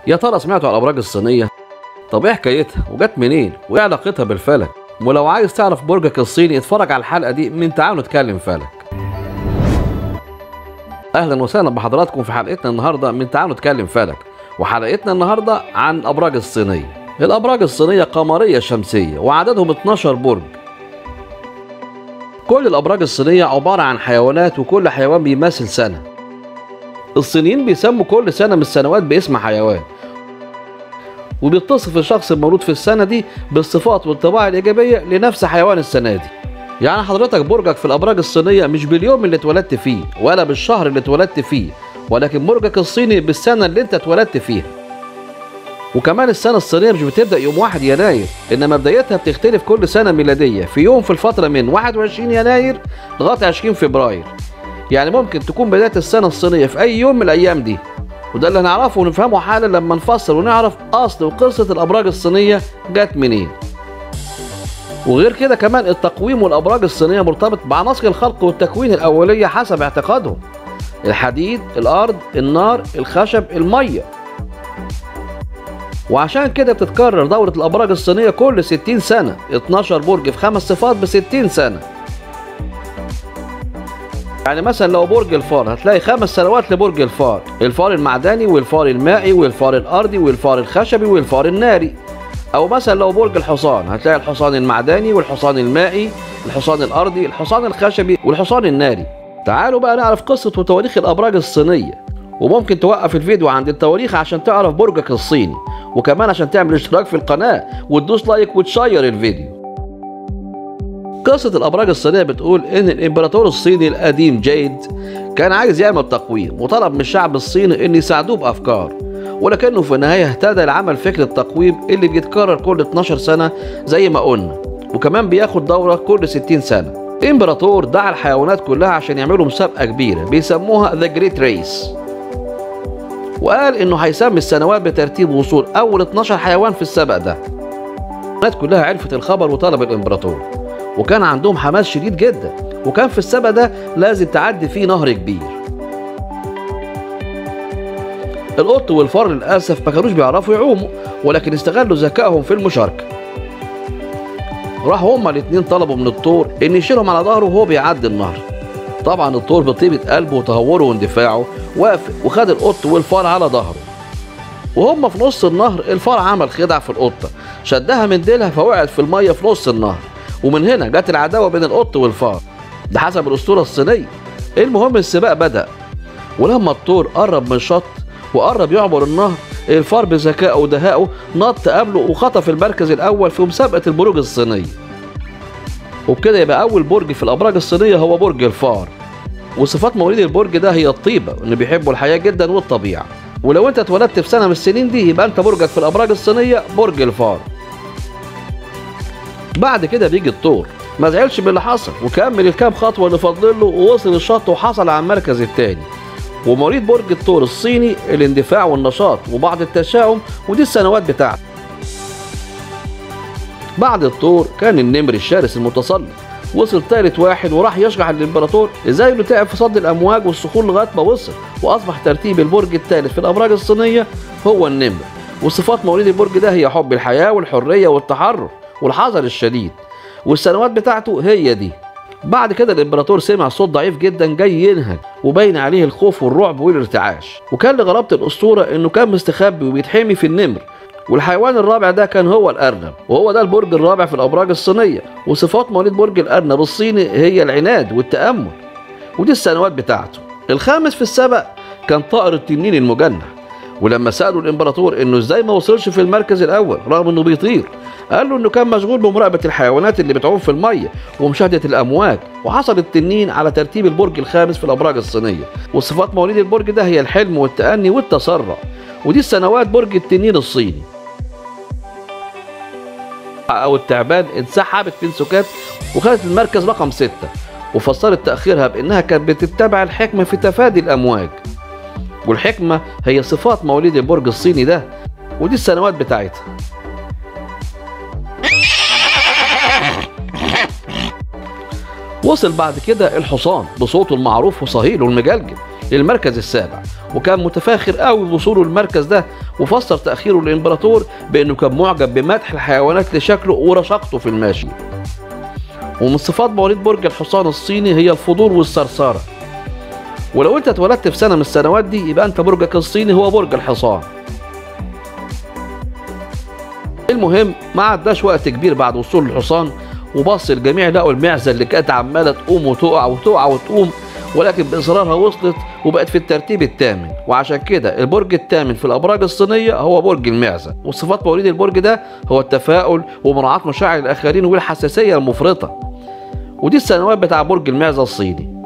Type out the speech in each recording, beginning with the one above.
يا ترى سمعتوا على الابراج الصينيه طب ايه حكايتها وجت منين وايه علاقتها بالفلك ولو عايز تعرف برجك الصيني اتفرج على الحلقه دي من تعالوا نتكلم فلك اهلا وسهلا بحضراتكم في حلقتنا النهارده من تعالوا نتكلم فلك وحلقتنا النهارده عن الابراج الصينيه الابراج الصينيه قمريه شمسيه وعددهم 12 برج كل الابراج الصينيه عباره عن حيوانات وكل حيوان بيمثل سنه الصينيين بيسموا كل سنه من السنوات باسم حيوان وبيتصف الشخص المولود في السنه دي بالصفات والطباع الايجابيه لنفس حيوان السنه دي يعني حضرتك برجك في الابراج الصينيه مش باليوم اللي اتولدت فيه ولا بالشهر اللي اتولدت فيه ولكن برجك الصيني بالسنه اللي انت اتولدت فيها وكمان السنة الصينية مش بتبدأ يوم 1 يناير إنما بدايتها بتختلف كل سنة ميلادية في يوم في الفترة من 21 يناير لغاية 20 فبراير يعني ممكن تكون بداية السنة الصينية في أي يوم من الأيام دي وده اللي هنعرفه ونفهمه حالا لما نفصل ونعرف أصل وقصة الأبراج الصينية جت منين وغير كده كمان التقويم والأبراج الصينية مرتبط بعناصر الخلق والتكوين الأولية حسب اعتقادهم الحديد الأرض النار الخشب المية وعشان كده بتتكرر دورة الأبراج الصينية كل 60 سنة 12 برج في خمس صفات ب 60 سنة يعني مثلا لو برج الفار هتلاقي خمس سنوات لبرج الفار الفار المعدني والفار المائي والفار الأرضي والفار الخشبي والفار الناري أو مثلا لو برج الحصان هتلاقي الحصان المعدني والحصان المائي الحصان الأرضي الحصان الخشبي والحصان الناري تعالوا بقى نعرف قصة وتواريخ الأبراج الصينية وممكن توقف الفيديو عند التواريخ عشان تعرف برجك الصيني وكمان عشان تعمل اشتراك في القناة وتدوس لايك وتشير الفيديو قصة الأبراج الصينية بتقول إن الإمبراطور الصيني القديم جيد كان عايز يعمل تقويم وطلب من الشعب الصيني إن يساعدوه بأفكار ولكنه في النهاية اهتدى لعمل فكرة التقويم اللي بيتكرر كل 12 سنة زي ما قلنا وكمان بياخد دورة كل 60 سنة إمبراطور دعا الحيوانات كلها عشان يعملوا مسابقة كبيرة بيسموها ذا جريت ريس وقال انه هيسمي السنوات بترتيب وصول اول 12 حيوان في السبق ده الناس كلها عرفت الخبر وطلب الامبراطور وكان عندهم حماس شديد جدا وكان في السبق ده لازم تعدي فيه نهر كبير القط والفار للاسف ما كانوش بيعرفوا يعوموا ولكن استغلوا ذكائهم في المشاركه راحوا هما الاتنين طلبوا من الطور ان يشيلهم على ظهره وهو بيعدي النهر طبعا الطور بطيبة قلبه وتهوره واندفاعه وافق وخد القط والفار على ظهره وهم في نص النهر الفار عمل خدع في القطة شدها من ديلها فوقعت في المية في نص النهر ومن هنا جت العداوة بين القط والفار ده حسب الأسطورة الصينية المهم السباق بدأ ولما الطور قرب من الشط وقرب يعبر النهر الفار بذكائه ودهائه نط قبله وخطف المركز الأول في مسابقة البروج الصينية وبكده يبقى أول برج في الأبراج الصينية هو برج الفار وصفات مواليد البرج ده هي الطيبة إنه بيحبوا الحياة جدا والطبيعة ولو أنت اتولدت في سنة من السنين دي يبقى أنت برجك في الأبراج الصينية برج الفار بعد كده بيجي الطور ما زعلش باللي حصل وكمل الكام خطوة اللي فاضل له ووصل الشط وحصل على المركز الثاني ومواليد برج الثور الصيني الاندفاع والنشاط وبعض التشاؤم ودي السنوات بتاعته بعد الطور كان النمر الشرس المتسلط وصل تالت واحد وراح يشرح للامبراطور ازاي انه تعب في صد الامواج والصخور لغايه ما وصل واصبح ترتيب البرج الثالث في الابراج الصينيه هو النمر وصفات مواليد البرج ده هي حب الحياه والحريه والتحرر والحذر الشديد والسنوات بتاعته هي دي بعد كده الامبراطور سمع صوت ضعيف جدا جاي ينهج وبين عليه الخوف والرعب والارتعاش وكان لغرابه الاسطوره انه كان مستخبي وبيتحمي في النمر والحيوان الرابع ده كان هو الأرنب وهو ده البرج الرابع في الأبراج الصينية وصفات مواليد برج الأرنب الصيني هي العناد والتأمل ودي السنوات بتاعته الخامس في السبق كان طائر التنين المجنح ولما سألوا الإمبراطور إنه إزاي ما وصلش في المركز الأول رغم إنه بيطير قال له إنه كان مشغول بمراقبة الحيوانات اللي بتعوم في المية ومشاهدة الأمواج وحصل التنين على ترتيب البرج الخامس في الأبراج الصينية وصفات مواليد البرج ده هي الحلم والتأني والتسرع ودي السنوات برج التنين الصيني او التعبان انسحبت من سكات وخدت المركز رقم ستة وفسرت تأخيرها بأنها كانت بتتبع الحكمة في تفادي الأمواج والحكمة هي صفات مواليد البرج الصيني ده ودي السنوات بتاعتها وصل بعد كده الحصان بصوته المعروف وصهيله المجلجل للمركز السابع وكان متفاخر قوي بوصوله المركز ده وفسر تأخيره الإمبراطور بأنه كان معجب بمدح الحيوانات لشكله ورشاقته في الماشي ومن صفات مواليد برج الحصان الصيني هي الفضول والثرثرة ولو انت اتولدت في سنة من السنوات دي يبقى انت برجك الصيني هو برج الحصان المهم ما عداش وقت كبير بعد وصول الحصان وبص الجميع لقوا المعزة اللي كانت عمالة تقوم وتقع وتقع وتقوم ولكن بإصرارها وصلت وبقت في الترتيب الثامن وعشان كده البرج الثامن في الأبراج الصينية هو برج المعزة وصفات مواليد البرج ده هو التفاؤل ومراعاة مشاعر الآخرين والحساسية المفرطة ودي السنوات بتاع برج المعزة الصيني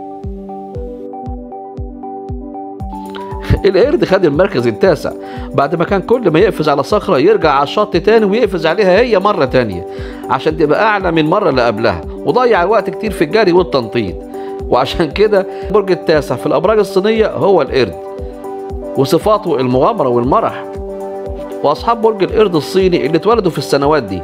القرد خد المركز التاسع بعد ما كان كل ما يقفز على صخرة يرجع على الشط تاني ويقفز عليها هي مرة تانية عشان تبقى أعلى من المرة اللي قبلها وضيع الوقت كتير في الجري والتنطيط وعشان كده البرج التاسع في الأبراج الصينية هو القرد وصفاته المغامرة والمرح وأصحاب برج القرد الصيني اللي اتولدوا في السنوات دي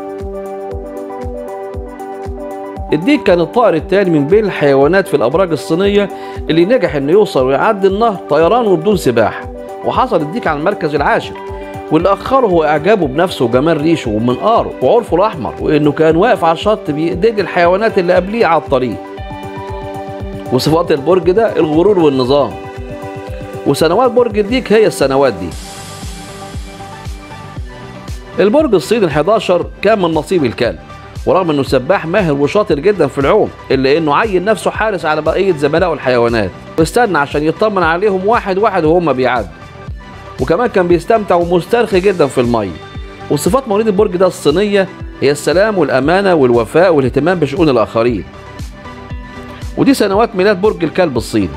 الديك كان الطائر التاني من بين الحيوانات في الأبراج الصينية اللي نجح إنه يوصل ويعدي النهر طيران وبدون سباحة وحصل الديك على المركز العاشر واللي أخره هو إعجابه بنفسه وجمال ريشه ومنقاره وعرفه الأحمر وإنه كان واقف على الشط بيقدر الحيوانات اللي قبليه على الطريق وصفات البرج ده الغرور والنظام وسنوات برج الديك هي السنوات دي البرج الصيني ال11 كان من نصيب الكلب ورغم انه سباح ماهر وشاطر جدا في العوم الا انه عين نفسه حارس على بقيه زملائه الحيوانات واستنى عشان يطمن عليهم واحد واحد وهم بيعدوا وكمان كان بيستمتع ومسترخي جدا في الميه وصفات مواليد البرج ده الصينيه هي السلام والامانه والوفاء والاهتمام بشؤون الاخرين ودي سنوات ميلاد برج الكلب الصيني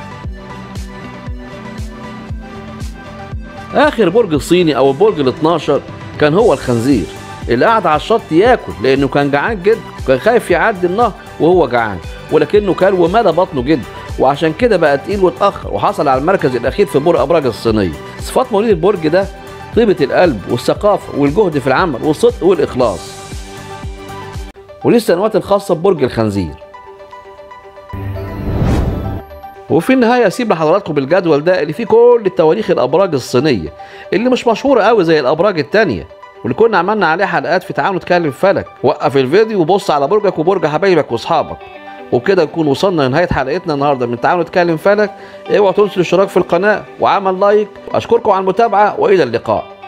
اخر برج الصيني او البرج ال 12 كان هو الخنزير اللي قعد على الشط ياكل لانه كان جعان جدا وكان خايف يعدي النهر وهو جعان ولكنه كان ومدى بطنه جدا وعشان كده بقى تقيل واتاخر وحصل على المركز الاخير في برج ابراج الصينيه صفات مواليد البرج ده طيبه القلب والثقافه والجهد في العمل والصدق والاخلاص ودي السنوات الخاصه ببرج الخنزير وفي النهايه اسيب لحضراتكم الجدول ده اللي فيه كل التواريخ الابراج الصينيه اللي مش مشهوره قوي زي الابراج التانيه واللي كنا عملنا عليه حلقات في تعاون نتكلم فلك وقف الفيديو وبص على برجك وبرج حبايبك واصحابك وبكده نكون وصلنا لنهايه حلقتنا النهارده من تعاون نتكلم فلك اوعوا تنسوا الاشتراك في القناه وعمل لايك اشكركم على المتابعه والى اللقاء